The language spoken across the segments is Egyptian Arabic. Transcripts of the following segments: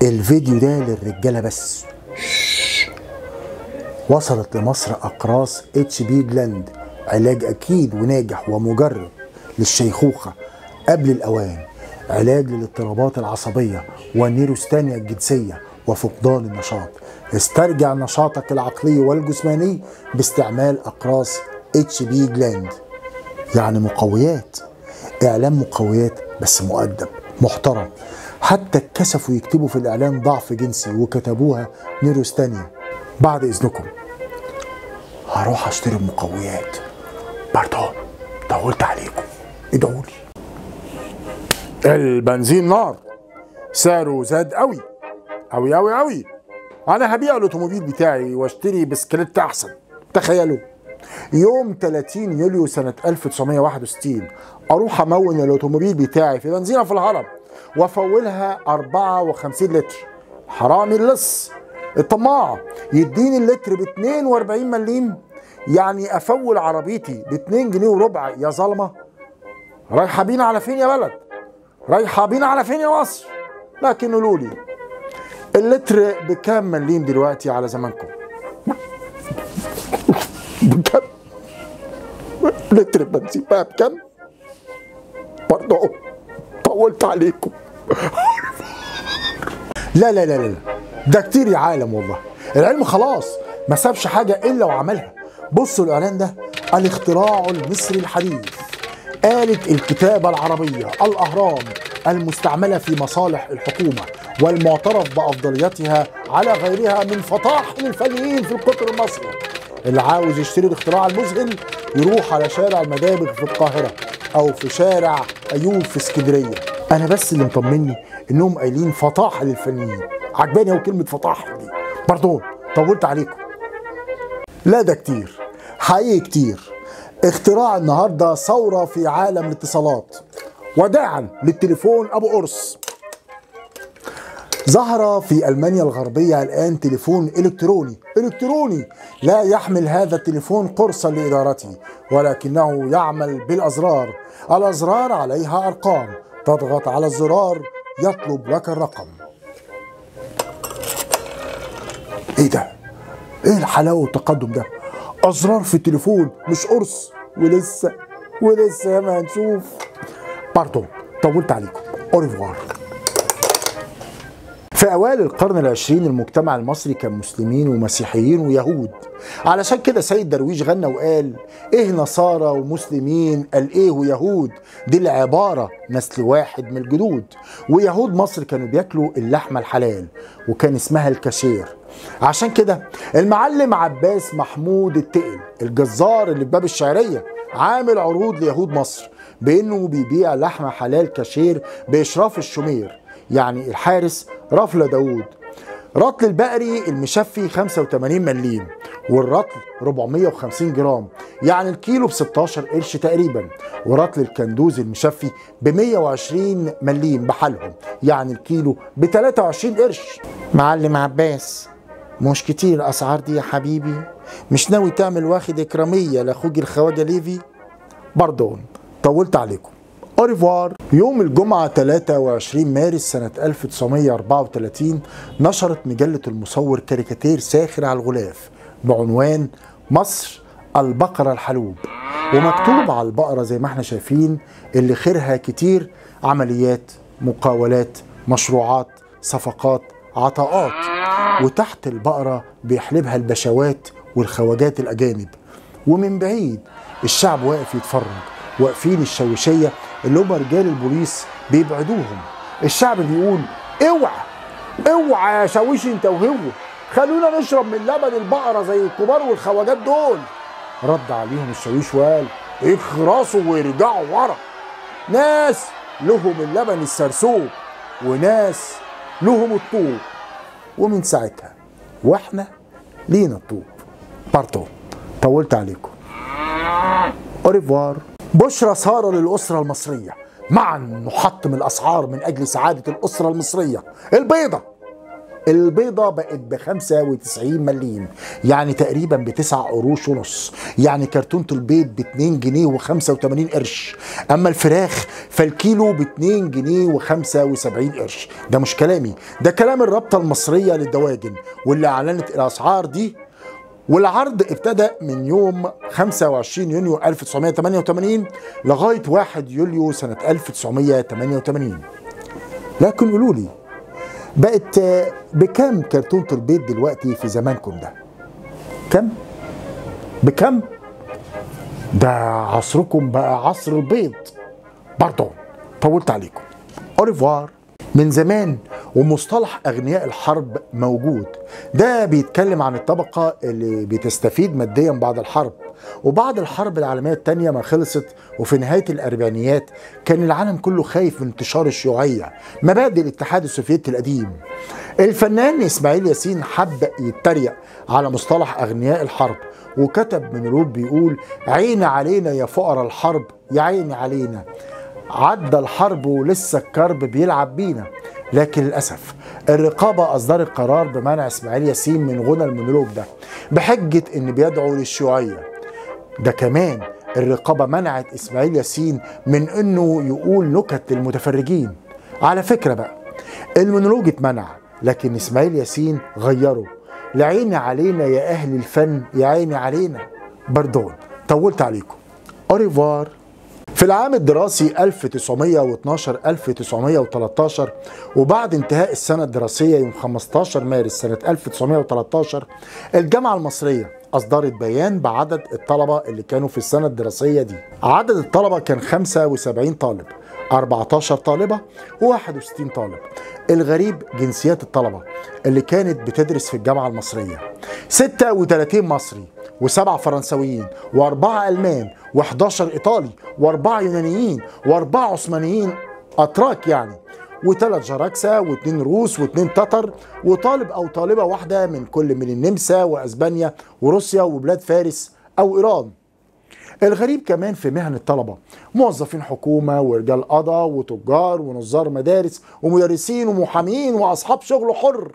الفيديو ده للرجاله بس وصلت لمصر اقراص اتش بي جلاند علاج اكيد وناجح ومجرب للشيخوخه قبل الاوان علاج للاضطرابات العصبيه والنيروستانيا الجنسيه وفقدان النشاط استرجع نشاطك العقلي والجسماني باستعمال اقراص اتش بي جلاند يعني مقويات اعلان مقويات بس مؤدب محترم حتى اتكسفوا يكتبوا في الاعلان ضعف جنسي وكتبوها نيروستانيا بعد اذنكم هروح اشتري المقويات باردون طولت عليكم ادعوا لي البنزين نار سعره زاد قوي قوي قوي قوي انا هبيع الاوتوموبيل بتاعي واشتري بسكليت احسن تخيلوا يوم 30 يوليو سنة 1961 أروح أمون الأوتوموبيل بتاعي في بنزينة في الهرم وأفولها 54 لتر حرامي اللص الطماع يديني اللتر ب 42 مليم يعني أفول عربيتي ب 2 جنيه وربع يا ظلمة رايحة بينا على فين يا بلد رايحة بينا على فين يا مصر لكن قولوا لي اللتر بكام مليم دلوقتي على زمانكم بكام لتر بنزين بقى بكام برضه طولت عليكم لا لا لا لا ده كتير يا عالم والله العلم خلاص ما سابش حاجة إلا وعملها بصوا الإعلان ده الاختراع المصري الحديث آلة الكتابة العربية الأهرام المستعملة في مصالح الحكومة والمعترف بأفضليتها على غيرها من فطاحل الفنيين في القطر المصري اللي عاوز يشتري الاختراع المذهل يروح على شارع المدابغ في القاهرة أو في شارع أيوب في اسكندرية أنا بس اللي مطمني إنهم قايلين فطاحل الفنيين عجباني أوي كلمة فطاحل دي باردون طولت عليكم لا ده كتير حقيقي كتير اختراع النهارده ثوره في عالم الاتصالات وداعا للتليفون ابو قرص ظهر في المانيا الغربيه الان تليفون الكتروني الكتروني لا يحمل هذا التليفون قرصا لادارته ولكنه يعمل بالازرار الازرار عليها ارقام تضغط على الزرار يطلب لك الرقم ايه ده ايه الحلاوه والتقدم ده ازرار في التليفون مش قرص ولسه ولسه ما هنشوف باردون طولت عليكم اوريفوار في اوائل القرن العشرين المجتمع المصري كان مسلمين ومسيحيين ويهود علشان كده سيد درويش غنى وقال ايه نصارى ومسلمين قال ايه ويهود دي العبارة نسل واحد من الجدود ويهود مصر كانوا بياكلوا اللحمة الحلال وكان اسمها الكاشير عشان كده المعلم عباس محمود التقل الجزار اللي في باب الشعرية عامل عروض ليهود مصر بانه بيبيع لحمة حلال كاشير باشراف الشمير يعني الحارس رفلة داوود رطل البقري المشفي 85 مليم والرطل 450 جرام يعني الكيلو ب 16 قرش تقريبا ورطل الكندوز المشفي ب 120 مليم بحالهم يعني الكيلو ب 23 قرش معلم عباس مش كتير الاسعار دي يا حبيبي مش ناوي تعمل واخد اكراميه لاخوك الخواجه ليفي باردون طولت عليكم اوريفوار يوم الجمعة 23 مارس سنة 1934 نشرت مجلة المصور كاريكاتير ساخر على الغلاف بعنوان مصر البقرة الحلوب ومكتوب على البقرة زي ما احنا شايفين اللي خيرها كتير عمليات مقاولات مشروعات صفقات عطاءات وتحت البقرة بيحلبها البشوات والخواجات الأجانب ومن بعيد الشعب واقف يتفرج واقفين الشوشية اللي هم رجال البوليس بيبعدوهم الشعب بيقول اوعى اوعى يا شاويش انت وهو خلونا نشرب من لبن البقرة زي الكبار والخواجات دول رد عليهم الشاويش وقال اخرسوا وارجعوا ورا ناس لهم اللبن السرسوب وناس لهم الطوب ومن ساعتها واحنا لينا الطوب بارتو طولت عليكم اوريفوار بشرى سارة للأسرة المصرية معا نحطم الأسعار من أجل سعادة الأسرة المصرية البيضة البيضة بقت ب 95 مليم يعني تقريبا بتسع قروش ونص يعني كرتونة البيض ب 2 جنيه و85 قرش أما الفراخ فالكيلو ب 2 جنيه و75 قرش ده مش كلامي ده كلام الرابطة المصرية للدواجن واللي أعلنت الأسعار دي والعرض ابتدى من يوم 25 يونيو 1988 لغاية 1 يوليو سنة 1988 لكن قولوا لي بقت بكم كرتونة البيض دلوقتي في زمانكم ده كم بكم ده عصركم بقى عصر البيض باردون طولت عليكم اوريفوار من زمان ومصطلح اغنياء الحرب موجود ده بيتكلم عن الطبقه اللي بتستفيد ماديا بعد الحرب وبعد الحرب العالميه الثانيه ما خلصت وفي نهايه الاربعينيات كان العالم كله خايف من انتشار الشيوعيه مبادئ الاتحاد السوفيتي القديم الفنان اسماعيل ياسين حب يتريق على مصطلح اغنياء الحرب وكتب من بيقول عين علينا يا فقراء الحرب يا عيني علينا عدى الحرب ولسه الكرب بيلعب بينا لكن للأسف الرقابة أصدرت قرار بمنع إسماعيل ياسين من غنى المونولوج ده بحجة إن بيدعو للشيوعية ده كمان الرقابة منعت إسماعيل ياسين من إنه يقول نكت للمتفرجين على فكرة بقى المونولوج اتمنع لكن إسماعيل ياسين غيره لعيني علينا يا أهل الفن يا عيني علينا بردون طولت عليكم أوريفوار في العام الدراسي 1912 1913 وبعد انتهاء السنة الدراسية يوم 15 مارس سنة 1913 الجامعة المصرية أصدرت بيان بعدد الطلبة اللي كانوا في السنة الدراسية دي عدد الطلبة كان 75 طالب 14 طالبة و61 طالب الغريب جنسيات الطلبة اللي كانت بتدرس في الجامعة المصرية 36 مصري وسبعة فرنسويين وأربعة ألمان و11 إيطالي وأربعة يونانيين وأربعة عثمانيين أتراك يعني وثلاث جراكسة واثنين روس واثنين تتر وطالب أو طالبة واحدة من كل من النمسا وأسبانيا وروسيا وبلاد فارس أو إيران الغريب كمان في مهن الطلبة موظفين حكومة ورجال قضاء وتجار ونظار مدارس ومدرسين ومحامين وأصحاب شغل حر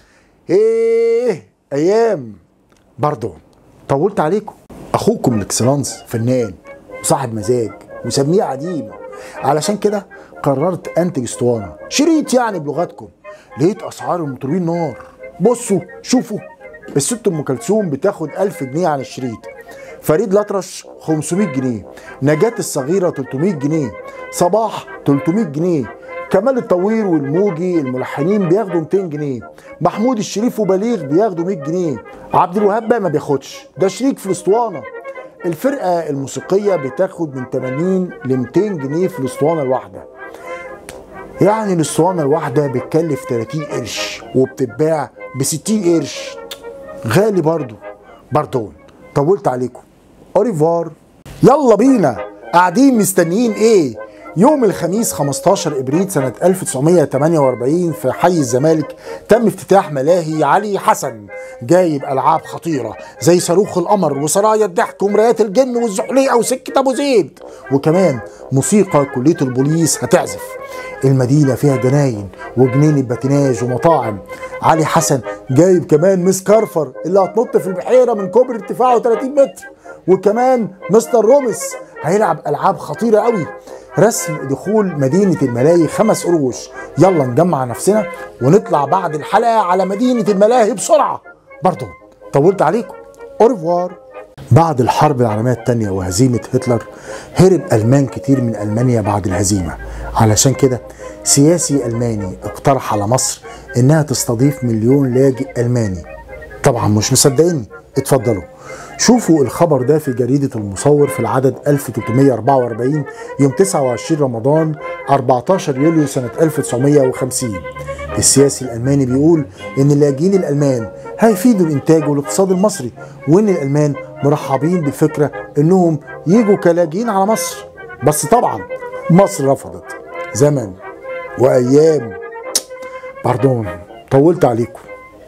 إيه أيام باردون طولت عليكم اخوكم الاكسلانس فنان وصاحب مزاج وسميه عديم علشان كده قررت انتج اسطوانه شريط يعني بلغتكم لقيت اسعار المطربين نار بصوا شوفوا الست ام كلثوم بتاخد 1000 جنيه عن الشريط فريد الأطرش 500 جنيه نجاة الصغيرة 300 جنيه صباح 300 جنيه كمال الطويل والموجي الملحنين بياخدوا 200 جنيه محمود الشريف وبليغ بياخدوا 100 جنيه عبد الوهاب بقى ما بياخدش ده شريك في الاسطوانه الفرقه الموسيقيه بتاخد من 80 ل 200 جنيه في الاسطوانه الواحده يعني الاسطوانه الواحده بتكلف 30 قرش وبتتباع ب 60 قرش غالي برضو باردون طولت عليكم اوريفوار يلا بينا قاعدين مستنيين ايه يوم الخميس 15 ابريل سنه 1948 في حي الزمالك تم افتتاح ملاهي علي حسن جايب العاب خطيره زي صاروخ القمر وسرايا الضحك ومرايات الجن والزحليقه وسكه ابو زيد وكمان موسيقى كليه البوليس هتعزف المدينه فيها جناين وجنينه باتيناج ومطاعم علي حسن جايب كمان مس كارفر اللي هتنط في البحيره من كوبري ارتفاعه 30 متر وكمان مستر رومس هيلعب العاب خطيره قوي رسم دخول مدينة الملاهي خمس قروش يلا نجمع نفسنا ونطلع بعد الحلقة على مدينة الملاهي بسرعة برضو طولت عليكم أورفوار بعد الحرب العالمية الثانية وهزيمة هتلر هرب ألمان كتير من ألمانيا بعد الهزيمة علشان كده سياسي ألماني اقترح على مصر إنها تستضيف مليون لاجئ ألماني طبعا مش مصدقيني اتفضلوا شوفوا الخبر ده في جريدة المصور في العدد 1344 يوم 29 رمضان 14 يوليو سنة 1950 السياسي الألماني بيقول إن اللاجئين الألمان هيفيدوا الإنتاج والاقتصاد المصري وإن الألمان مرحبين بالفكرة إنهم يجوا كلاجئين على مصر بس طبعا مصر رفضت زمن وأيام باردون طولت عليكم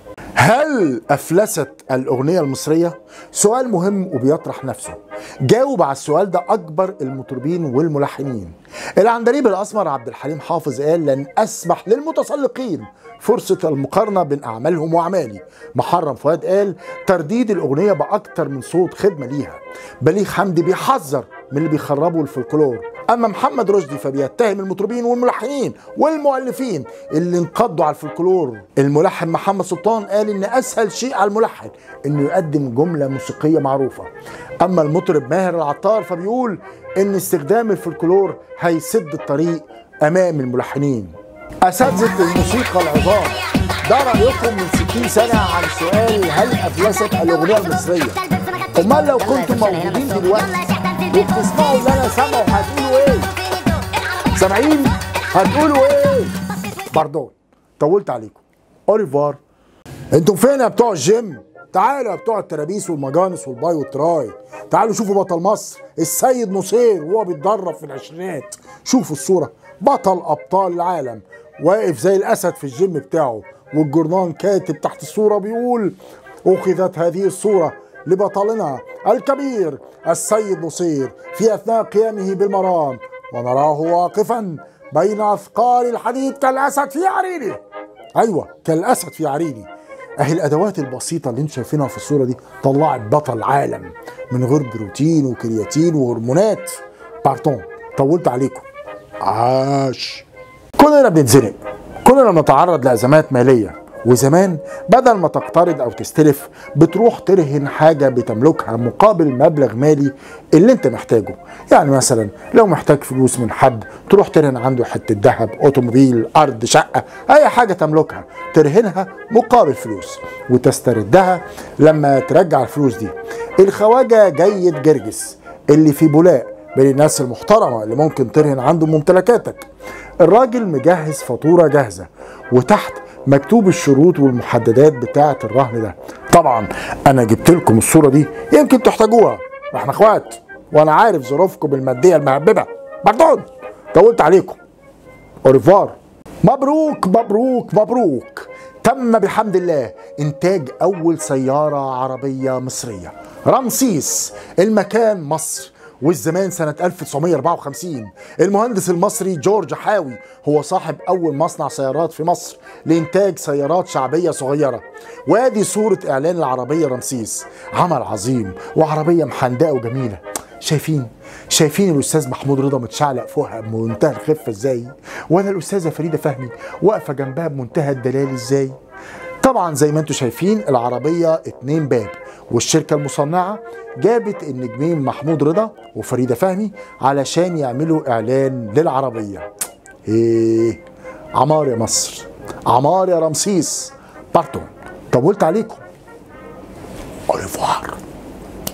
هل افلست الاغنيه المصريه سؤال مهم وبيطرح نفسه جاوب على السؤال ده اكبر المطربين والملحنين العندليب الاسمر عبد الحليم حافظ قال لن اسمح للمتسلقين فرصة المقارنة بين أعمالهم وأعمالي محرم فؤاد قال ترديد الأغنية بأكتر من صوت خدمة ليها بليغ حمدي بيحذر من اللي بيخربوا الفلكلور أما محمد رشدي فبيتهم المطربين والملحنين والمؤلفين اللي انقضوا على الفلكلور الملحن محمد سلطان قال إن أسهل شيء على الملحن إنه يقدم جملة موسيقية معروفة أما المطرب ماهر العطار فبيقول إن استخدام الفلكلور هيسد الطريق أمام الملحنين اساتذه الموسيقى العظام ده رايكم من 60 سنه عن سؤال هل افلست الاغنيه المصريه امال لو كنتم موجودين دلوقتي وبتسمعوا اللي انا سامعه هتقولوا ايه سامعين هتقولوا ايه باردون طولت عليكم اوريفوار انتم فين يا بتوع الجيم تعالوا يا بتوع الترابيس والمجانس والباي والتراي تعالوا شوفوا بطل مصر السيد نصير وهو بيتدرب في العشرينات شوفوا الصوره بطل ابطال العالم واقف زي الاسد في الجيم بتاعه والجورنان كاتب تحت الصوره بيقول اخذت هذه الصوره لبطلنا الكبير السيد نصير في اثناء قيامه بالمرام ونراه واقفا بين اثقال الحديد كالاسد في عرينه ايوه كالاسد في عرينه اهي الادوات البسيطه اللي انتم شايفينها في الصوره دي طلعت بطل عالم من غير بروتين وكرياتين وهرمونات بارتون طولت عليكم عاش كلنا بنتزنق كلنا بنتعرض لازمات ماليه وزمان بدل ما تقترض او تستلف بتروح ترهن حاجه بتملكها مقابل مبلغ مالي اللي انت محتاجه يعني مثلا لو محتاج فلوس من حد تروح ترهن عنده حته ذهب اوتوموبيل ارض شقه اي حاجه تملكها ترهنها مقابل فلوس وتستردها لما ترجع الفلوس دي الخواجه جيد جرجس اللي في بولاق بين الناس المحترمه اللي ممكن ترهن عنده ممتلكاتك الراجل مجهز فاتوره جاهزه وتحت مكتوب الشروط والمحددات بتاعه الرهن ده طبعا انا جبت لكم الصوره دي يمكن تحتاجوها احنا اخوات وانا عارف ظروفكم الماديه المهببه باردون طولت عليكم اوريفوار مبروك مبروك مبروك تم بحمد الله انتاج اول سياره عربيه مصريه رمسيس المكان مصر والزمان سنة 1954 المهندس المصري جورج حاوي هو صاحب أول مصنع سيارات في مصر لإنتاج سيارات شعبية صغيرة وادي صورة إعلان العربية رمسيس عمل عظيم وعربية محندقة وجميلة شايفين شايفين الاستاذ محمود رضا متشعلق فوقها بمنتهى الخفه ازاي وانا الاستاذه فريده فهمي واقفه جنبها بمنتهى الدلال ازاي طبعا زي ما انتم شايفين العربيه اتنين باب والشركه المصنعه جابت النجمين محمود رضا وفريده فهمي علشان يعملوا اعلان للعربيه ايه عمار يا مصر عمار يا رمسيس بارتون طولت عليكم اوليفوار